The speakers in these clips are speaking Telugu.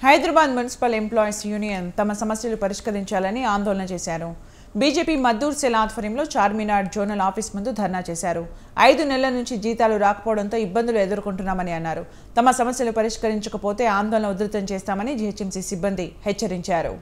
హైదరాబాద్ మున్సిపల్ ఎంప్లాయీస్ యూనియన్ తమ సమస్యలు పరిష్కరించాలని ఆందోళన చేశారు బీజేపీ మద్దూర్ సెల్ ఆధ్వర్యంలో చార్మినార్ జోనల్ ఆఫీస్ ముందు ధర్నా చేశారు ఐదు నెలల నుంచి జీతాలు రాకపోవడంతో ఇబ్బందులు ఎదుర్కొంటున్నామని అన్నారు తమ సమస్యలు పరిష్కరించకపోతే ఆందోళన ఉధృతం చేస్తామని జీహెచ్ఎంసీ సిబ్బంది హెచ్చరించారు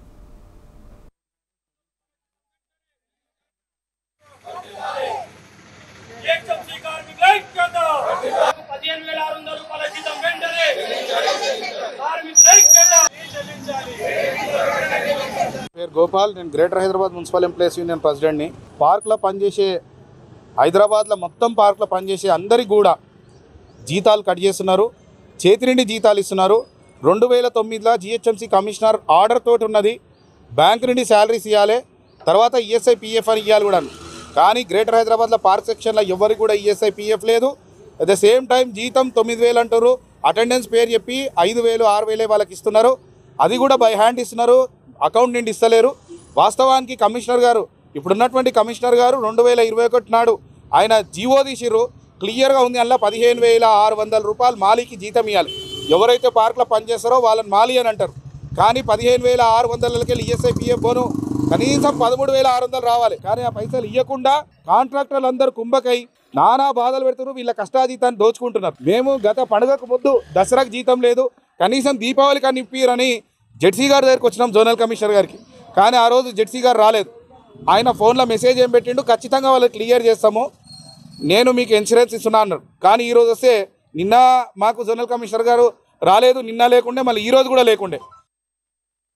ఏకచంసీ కార్మికుల ఐక్యత పదిహేను వేల ఆరు వందల రూపాయల జీతం వెంటనే కార్మికుల ఐక్యత చెల్లించాలి పేరు గోపాల్ నేను greater Hyderabad municipal employees union ప్రెసిడెంట్ని పార్క్లో పనిచేసే హైదరాబాద్లో మొత్తం పార్క్లో పనిచేసే అందరికి కూడా జీతాలు కట్ చేస్తున్నారు చేతి నుండి జీతాలు ఇస్తున్నారు రెండు వేల తొమ్మిదిలో జిహెచ్ఎంసీ కమిషనర్ ఆర్డర్ తోటి ఉన్నది బ్యాంక్ నుండి శాలరీస్ ఇవ్వాలి తర్వాత ఈఎస్ఐ పిఎఫ్ అని ఇవ్వాలి కూడా కానీ గ్రేటర్ హైదరాబాద్లో పార్క్ సెక్షన్లో ఎవరికి కూడా ఈఎస్ఐ పిఎఫ్ లేదు అట్ ద సేమ్ టైం జీతం తొమ్మిది వేలు అంటారు అటెండెన్స్ పేరు చెప్పి ఐదు వేలు ఆరు వేలే వాళ్ళకి ఇస్తున్నారు అది కూడా బై హ్యాండ్ ఇస్తున్నారు అకౌంట్ నుండి ఇస్తలేరు వాస్తవానికి కమిషనర్ గారు ఇప్పుడున్నటువంటి కమిషనర్ గారు రెండు వేల ఇరవై ఒకటి నాడు ఆయన జీవో తీసిర్రు క్లియర్గా ఉంది అందులో పదిహేను వేల ఆరు వందల రూపాయలు మాలీకి జీతం ఇవ్వాలి ఎవరైతే పార్క్లో పనిచేస్తారో వాళ్ళని మాలి అని అంటారు కానీ పదిహేను వేల ఆరు వందలకి ఈఎస్ఐ పిఎఫ్ పోను కనీసం పదమూడు వేల ఆరు వందలు రావాలి కానీ ఆ పైసలు ఇవ్వకుండా కాంట్రాక్టర్లు అందరూ కుంభకై నానా బాధలు పెడుతున్నారు వీళ్ళ కష్టాజీతాన్ని దోచుకుంటున్నారు మేము గత పండుగకు ముందు దసరాకు జీతం లేదు కనీసం దీపావళికి అని ఇప్పిరని జెడ్సీ గారి దగ్గరికి వచ్చినాం జోనల్ కమిషనర్ గారికి కానీ ఆ రోజు జెడ్సీ గారు రాలేదు ఆయన ఫోన్లో మెసేజ్ ఏం పెట్టిండు ఖచ్చితంగా వాళ్ళకి క్లియర్ చేస్తాము నేను మీకు ఇన్సూరెన్స్ ఇస్తున్నా అన్నారు కానీ ఈరోజు వస్తే నిన్న మాకు జోనల్ కమిషనర్ గారు రాలేదు నిన్న లేకుండే మళ్ళీ ఈరోజు కూడా లేకుండే